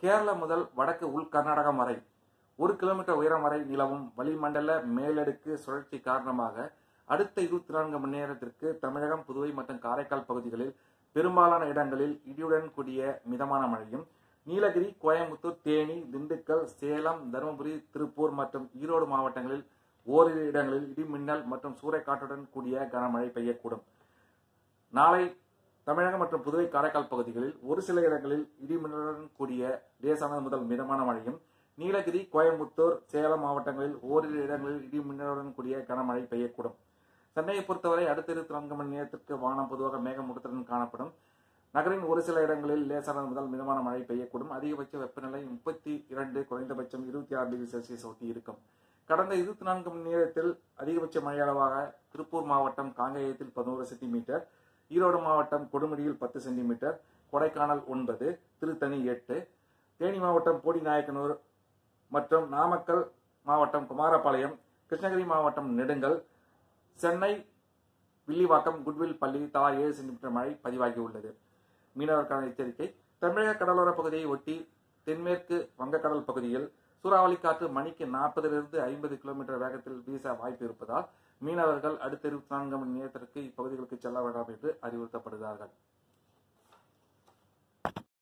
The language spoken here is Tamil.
கேரளா முதல் வடக்கு உள் கர்நாடகம் வரை ஒரு கிலோமீட்டர் உயரம் வரை நிலவும் வளிமண்டல மேலடுக்கு சுழற்சி காரணமாக அடுத்த இருபத்தி நான்கு மணி நேரத்திற்கு தமிழகம் புதுவை மற்றும் காரைக்கால் பகுதிகளில் பெரும்பாலான இடங்களில் இடியுடன் கூடிய மிதமான மழையும் நீலகிரி கோயம்புத்தூர் தேனி திண்டுக்கல் சேலம் தருமபுரி திருப்பூர் மற்றும் ஈரோடு மாவட்டங்களில் ஓரிரு இடங்களில் இடி மின்னல் மற்றும் சூறைக்காற்றுடன் கூடிய கனமழை பெய்யக்கூடும் நாளை தமிழகம் மற்றும் புதுவை காரைக்கால் பகுதிகளில் ஒரு சில இடங்களில் இடி மின்னலுடன் கூடிய லேசானது முதல் மிதமான மழையும் நீலகிரி கோயம்புத்தூர் சேலம் மாவட்டங்களில் ஓரிரு இடங்களில் இடி மின்னலுடன் கூடிய கனமழை பெய்யக்கூடும் சென்னையை பொறுத்தவரை அடுத்த இருபத்தி நான்கு மணி நேரத்திற்கு வானம் பொதுவாக மேகமூட்டத்துடன் காணப்படும் நகரின் ஒரு சில இடங்களில் லேசானது முதல் மிதமான மழை பெய்யக்கூடும் அதிகபட்ச வெப்பநிலை முப்பத்தி இரண்டு குறைந்தபட்சம் இருபத்தி ஆறு டிகிரி செல்சியஸ் ஒட்டி இருக்கும் கடந்த இருபத்தி நான்கு மணி நேரத்தில் அதிகபட்ச மழை அளவாக திருப்பூர் மாவட்டம் காங்கேயத்தில் பதினோரு சென்டிமீட்டர் ஈரோடு மாவட்டம் கொடுமுடியில் பத்து சென்டிமீட்டர் கொடைக்கானல் ஒன்பது திருத்தணி எட்டு தேனி மாவட்டம் போடிநாயக்கனூர் மற்றும் நாமக்கல் மாவட்டம் குமாரபாளையம் கிருஷ்ணகிரி மாவட்டம் நெடுங்கல் சென்னை வில்லிவாக்கம் குட்வில் பள்ளி தலா ஏழு சென்டிமீட்டர் மழை பதிவாகியுள்ளது மீனவருக்கான எச்சரிக்கை தமிழக கடலோர பகுதியை ஒட்டி தென்மேற்கு வங்கக்கடல் பகுதியில் சூறாவளி காற்று மணிக்கு நாற்பதிலிருந்து ஐம்பது கிலோமீட்டர் வேகத்தில் வீச வாய்ப்பு இருப்பதால் மீனவர்கள் அடுத்த இருபத்தி நான்கு மணி நேரத்திற்கு இப்பகுதிகளுக்கு செல்ல வேண்டாம் என்று அறிவுறுத்தப்படுகிறார்கள்